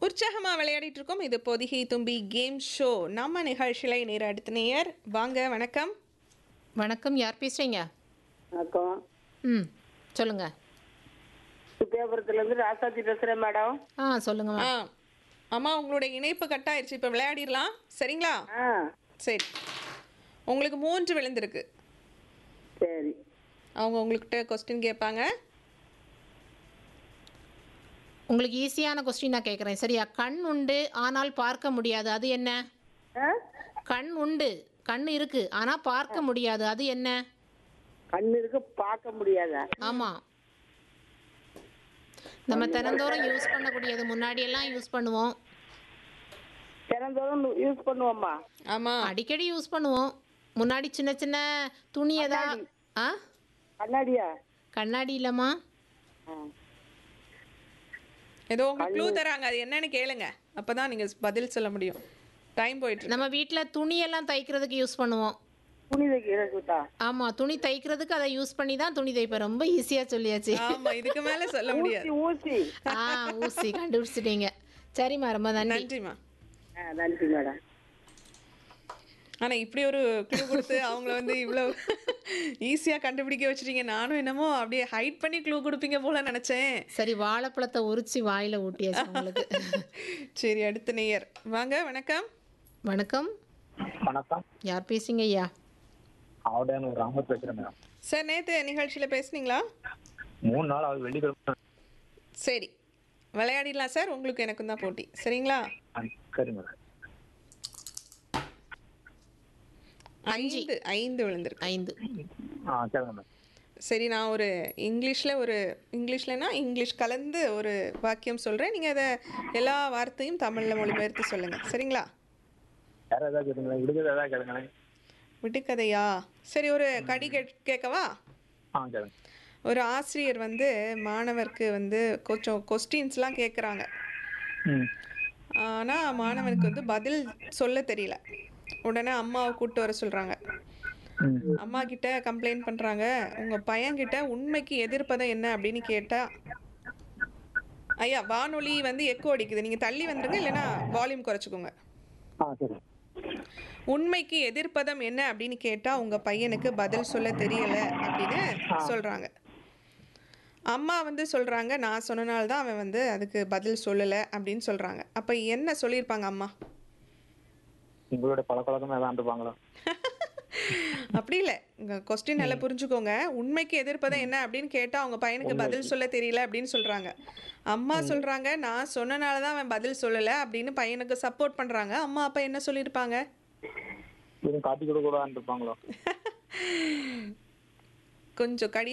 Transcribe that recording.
உற்சாகமா விளையாடிட்டு இருக்கோம் இது பொதிகை தும்பி கேம் ஷோ நம்ம நிகழ்ச்சியில நேர அடுத்த நேயர் வாங்க வணக்கம் வணக்கம் யார் பேசுறீங்க வணக்கம் ம் சொல்லுங்க சுத்தியாபுரத்துல இருந்து ராசாத்தி பேசுறேன் மேடம் ஆ சொல்லுங்க ஆ அம்மா உங்களுடைய இணைப்பு கட் ஆயிடுச்சு இப்போ விளையாடிடலாம் சரிங்களா ஆ சரி உங்களுக்கு மூன்று விழுந்திருக்கு சரி அவங்க உங்கள்கிட்ட கொஸ்டின் கேட்பாங்க உங்களுக்கு ஈஸியான கொஸ்டின் நான் கேட்குறேன் சரியா கண் உண்டு ஆனால் பார்க்க முடியாது அது என்ன ஆ? கண் உண்டு கண் இருக்கு ஆனால் பார்க்க முடியாது அது என்ன கண்ணு இருக்கு பார்க்க முடியாதா ஆமாம் நம்ம தினந்தோறும் யூஸ் பண்ணக்கூடியது முன்னாடி எல்லாம் யூஸ் பண்ணுவோம் தினந்தோறும் யூஸ் பண்ணுவோம்மா ஆமா அடிக்கடி யூஸ் பண்ணுவோம் முன்னாடி சின்ன சின்ன துணி எதா ஆ கண்ணாடியா கண்ணாடி இல்லைம்மா ஆ. ஏதோ உங்களுக்கு க்ளூ தராங்க அது என்னன்னு கேளுங்க அப்பதான் நீங்க பதில் சொல்ல முடியும் டைம் போயிட்டு இருக்கு. நம்ம வீட்டில் துணியெல்லாம் தைக்கிறதுக்கு யூஸ் பண்ணுவோம் துணி தைக்கிறதா ஆமாம் துணி தைக்கிறதுக்கு அதை யூஸ் பண்ணி தான் துணி தைப்பேன் ரொம்ப ஈஸியாக சொல்லியாச்சு ஆமா இதுக்கு மேல சொல்ல முடியாது ஊசி ஊசி ஆ ஊசி கண்டுபிடிச்சிட்டீங்க சரிம்மா ரொம்ப நன்றி நன்றிம்மா ஆ நன்றி மேடம் ஆனா இப்படி ஒரு க்ளூ கொடுத்து அவங்கள வந்து இவ்வளவு ஈஸியா கண்டுபிடிக்க வச்சிட்டீங்க நானும் என்னமோ அப்படியே ஹைட் பண்ணி க்ளூ கொடுப்பீங்க போல நினைச்சேன் சரி வாழைப்பழத்தை உரிச்சு வாயில ஊட்டியாச்சு உங்களுக்கு சரி அடுத்த நேயர் வாங்க வணக்கம் வணக்கம் வணக்கம் யார் பேசுங்க ஐயா ஆவுடையான ஒரு ராமர் பேசுறேன் மேடம் சார் நேத்து நிகழ்ச்சியில பேசுனீங்களா மூணு நாள் ஆகுது வெள்ளிக்கிழமை சரி விளையாடிடலாம் சார் உங்களுக்கு எனக்கும் தான் போட்டி சரிங்களா ஆ, சரி மேடம் ஐந்து ஐந்து விழுந்திருக்கு ஐந்து ஆ சரிங்க மேடம் சரி நான் ஒரு இங்கிலீஷில் ஒரு இங்கிலீஷ்லனா இங்கிலீஷ் கலந்து ஒரு வாக்கியம் சொல்கிறேன் நீங்கள் அதை எல்லா வார்த்தையும் தமிழில் மொழிபெயர்த்து சொல்லுங்கள் சரிங்களா வேற ஏதாவது கேளுங்களேன் விடுதலை ஏதாவது கேளுங்களேன் விட்டுக்கதையா சரி ஒரு கடி கே கேட்கவா ஆ கேளுங்க ஒரு ஆசிரியர் வந்து மாணவருக்கு வந்து கொஞ்சம் கொஸ்டின்ஸ்லாம் கேட்குறாங்க ம் ஆனால் மாணவனுக்கு வந்து பதில் சொல்ல தெரியல உடனே அம்மாவை கூப்பிட்டு வர சொல்கிறாங்க ம் அம்மா கிட்ட கம்ப்ளைண்ட் பண்ணுறாங்க உங்கள் பையன்கிட்ட உண்மைக்கு எதிர்ப்பதை என்ன அப்படின்னு கேட்டா ஐயா வானொலி வந்து எக்கோ அடிக்குது நீங்கள் தள்ளி வந்துருங்க இல்லைன்னா வால்யூம் குறைச்சிக்கோங்க ஆ சரி உண்மைக்கு எதிர்ப்பதம் என்ன அப்படின்னு கேட்டால் உங்கள் பையனுக்கு பதில் சொல்ல தெரியல அப்படின்னு சொல்கிறாங்க அம்மா வந்து சொல்கிறாங்க நான் சொன்னனால தான் அவன் வந்து அதுக்கு பதில் சொல்லலை அப்படின்னு சொல்கிறாங்க அப்போ என்ன சொல்லியிருப்பாங்க அம்மா உங்களோட பழக்கவழக்கம் ஏதாவது இருப்பாங்களா அப்படி இல்லை உங்கள் கொஸ்டின் நல்லா புரிஞ்சுக்கோங்க உண்மைக்கு எதிர்ப்பதை என்ன அப்படின்னு கேட்டால் அவங்க பையனுக்கு பதில் சொல்ல தெரியல அப்படின்னு சொல்கிறாங்க அம்மா சொல்கிறாங்க நான் சொன்னனால தான் அவன் பதில் சொல்லலை அப்படின்னு பையனுக்கு சப்போர்ட் பண்ணுறாங்க அம்மா அப்பா என்ன சொல்லியிருப்பாங்க எதுவும் காட்டி கொடுக்க கூடாதுன்னு இருப்பாங்களோ கொஞ்சம் கடி